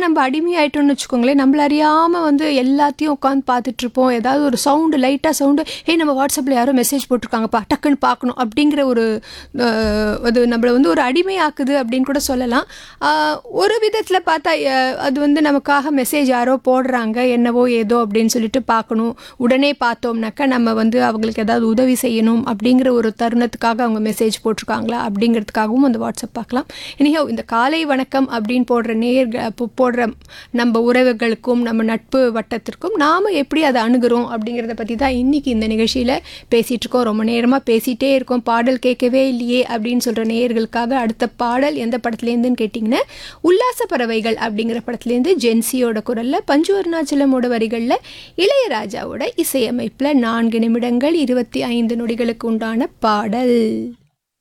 நம்ம அடிமையாயிட்டோம்னு வச்சுக்கோங்களேன் நம்மள அறியாமல் வந்து எல்லாத்தையும் உட்காந்து பார்த்துட்டு இருப்போம் ஏதாவது ஒரு சவுண்டு லைட்டாக சவுண்டு ஹே நம்ம வாட்ஸ்அப்பில் யாரோ மெசேஜ் போட்டிருக்காங்கப்பா டக்குன்னு பார்க்கணும் அப்படிங்கிற ஒரு அஹ், அது நம்மளை வந்து ஒரு அடிமையாக்குது அப்படின்னு கூட சொல்லலாம் ஆஹ், ஒரு விதத்தில் பார்த்தா அஹ், அது வந்து நமக்காக மெசேஜ் யாரோ போடுறாங்க என்னவோ ஏதோ அப்படின்னு சொல்லிட்டு பார்க்கணும் உடனே பார்த்தோம்னாக்கா நம்ம வந்து அவங்களுக்கு ஏதாவது உதவி செய்யணும் அப்படிங்கிற ஒரு தருணத்துக்காக அவங்க மெசேஜ் போட்டிருக்காங்களா அப்படிங்கிறதுக்காகவும் அந்த வாட்ஸ்அப் பார்க்கலாம் இனியோ இந்த காலை வணக்கம் அப்படின்னு போடுற நேர் போடுற நம்ம உறவுகளுக்கும் நம்ம நட்பு வட்டத்திற்கும் நாம் எப்படி அதை அணுகிறோம் அப்படிங்கிறத பற்றி தான் இன்றைக்கி இந்த நிகழ்ச்சியில் பேசிகிட்டு இருக்கோம் ரொம்ப நேரமாக பேசிகிட்டே இருக்கோம் பாடல் கேட்கவே இல்லையே அப்படின்னு சொல்கிற நேயர்களுக்காக அடுத்த பாடல் எந்த படத்துலேருந்துன்னு கேட்டிங்கன்னா உல்லாச பறவைகள் அப்படிங்கிற படத்துலேருந்து ஜென்சியோட குரலில் பஞ்சு அருணாச்சலமோட வரிகளில் இளையராஜாவோட இசையமைப்பில் நான்கு நிமிடங்கள் இருபத்தி ஐந்து நொடிகளுக்கு உண்டான பாடல்